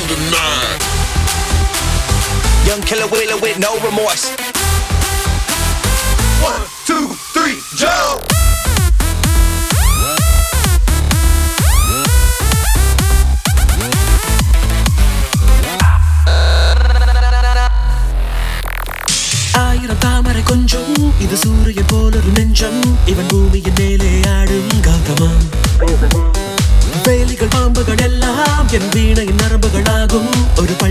tonight. Young killer wheeler with no remorse. One, two, three, jump! ஆயிரம் தாமரை கொஞ்சம் இது சூரியன் போலொரு நெஞ்சம் இவன் பூமியின் மேலே ஆடும் கௌதமம் வேலிகள் பாம்புகள் எல்லாம் என் வீணையின் நரம்புகளாகும் ஒரு